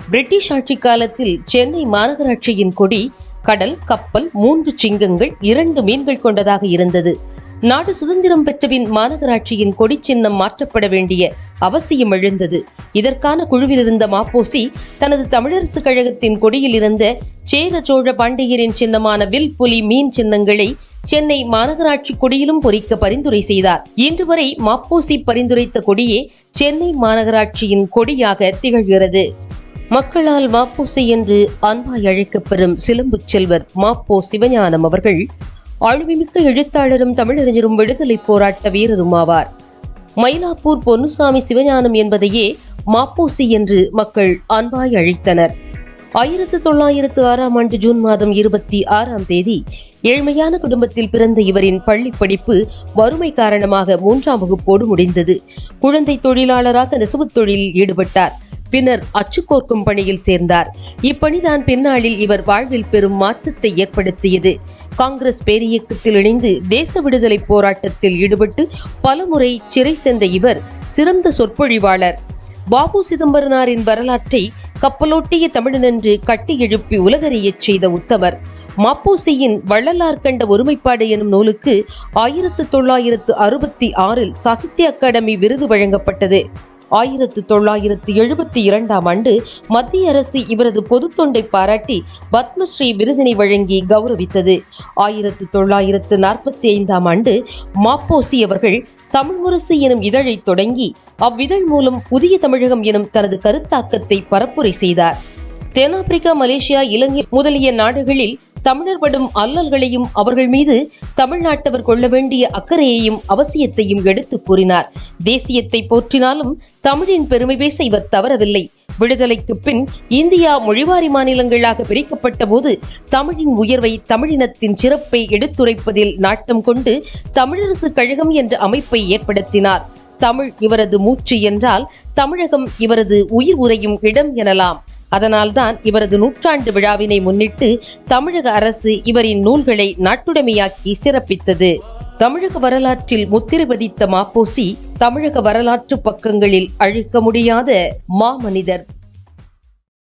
British ஆட்சி காலத்தில் சென்னை மாநகராட்சியின் கொடி கடல் கப்பல் மூன்று சிங்கங்கள் இரண்டு மீன்கள் கொண்டதாக இருந்தது நாடு சுதந்திரம் பெற்றபின் மாநகராட்சியின் கொடி சின்னம் மாற்றப்பட வேண்டிய அவசியம் எழுந்தது இதற்கான குழுவில் இருந்த மாப்போசி தனது தமிழரசு கழகத்தின் கொடியில் இருந்த சேர சோழ பாண்டியரின் சின்னமான வில் புலி மீன் சின்னங்களை சென்னை மாநகராட்சி கொடியிலும் பொறிக்க பரிந்துரை செய்தார் இன்று வரை மாப்போசி பரிந்துரைத்த கொடியே சென்னை மாநகராட்சியின் கொடியாக திகழ்கிறது மக்களால் மாப்போசி என்று அன்பாய் அழைக்கப்பெறும் சிலம்புச் செல்வர் மாப்போ சிவஞானம் அவர்கள் ஆளுமைமிக்க எழுத்தாளரும் தமிழறிஞரும் விடுதலை போராட்ட வீரரும் ஆவார் மயிலாப்பூர் பொன்னுசாமி சிவஞானம் என்பதையே மாப்போசி என்று மக்கள் அன்பாய் அழைத்தனர் ஆயிரத்து தொள்ளாயிரத்து ஆறாம் ஆண்டு ஜூன் மாதம் இருபத்தி ஆறாம் தேதி ஏழ்மையான குடும்பத்தில் பிறந்த இவரின் பள்ளி படிப்பு வறுமை காரணமாக மூன்றாம் வகுப்போடு முடிந்தது குழந்தை தொழிலாளராக நெசவுத் தொழிலில் ஈடுபட்டார் பின்னர் அச்சு கோர்க்கும் பணியில் சேர்ந்தார் இப்பணிதான் பின்னாளில் இவர் வாழ்வில் பெரும் மாற்றத்தை ஏற்படுத்தியது காங்கிரஸ் பேரியக்கத்தில் இணைந்து தேச விடுதலை போராட்டத்தில் ஈடுபட்டு பலமுறை சிறை சென்ற இவர் சிறந்த சொற்பொழிவாளர் பாபு சிதம்பரனாரின் வரலாற்றை கப்பலோட்டிய தமிழன் என்று கட்டி எழுப்பி உலகறியச் செய்த உத்தமர் மாப்போசியின் வள்ளலார் கண்ட ஒருமைப்பாடு எனும் நூலுக்கு ஆயிரத்து தொள்ளாயிரத்து அறுபத்தி ஆறில் சாகித்ய அகாடமி விருது வழங்கப்பட்டது ஆயிரத்து தொள்ளாயிரத்து எழுபத்தி இரண்டாம் ஆண்டு மத்திய அரசு இவரது பொது தொண்டை பாராட்டி பத்மஸ்ரீ விருதினை வழங்கி கௌரவித்தது ஆயிரத்து தொள்ளாயிரத்து நாற்பத்தி ஐந்தாம் ஆண்டு மாப்போசி அவர்கள் தமிழ் முரசு எனும் இதழை தொடங்கி அவ்விதழ் மூலம் புதிய தமிழகம் எனும் தனது கருத்தாக்கத்தை பரப்புரை செய்தார் தென்னாப்பிரிக்கா மலேசியா இலங்கை முதலிய நாடுகளில் தமிழர் படும் அல்லல்களையும் அவர்கள் மீது தமிழ்நாட்டவர் கொள்ள வேண்டிய அக்கறையையும் அவசியத்தையும் எடுத்துக் கூறினார் தேசியத்தை போற்றினாலும் தமிழின் பெருமை பேச இவர் தவறவில்லை விடுதலைக்கு பின் இந்தியா மொழிவாரி மாநிலங்களாக பிரிக்கப்பட்ட போது தமிழின் உயர்வை தமிழினத்தின் சிறப்பை எடுத்துரைப்பதில் நாட்டம் கொண்டு தமிழரசு கழகம் என்ற அமைப்பை ஏற்படுத்தினார் தமிழ் இவரது மூச்சு என்றால் தமிழகம் இவரது உயிர் உரையும் இடம் எனலாம் அதனால்தான் இவரது நூற்றாண்டு விழாவினை முன்னிட்டு தமிழக அரசு இவரின் நூல்களை நாட்டுடைமையாக்கி சிறப்பித்தது தமிழக வரலாற்றில் முத்திரை பதித்த மாப்போசி தமிழக வரலாற்று பக்கங்களில் அழிக்க முடியாத மாமனிதர்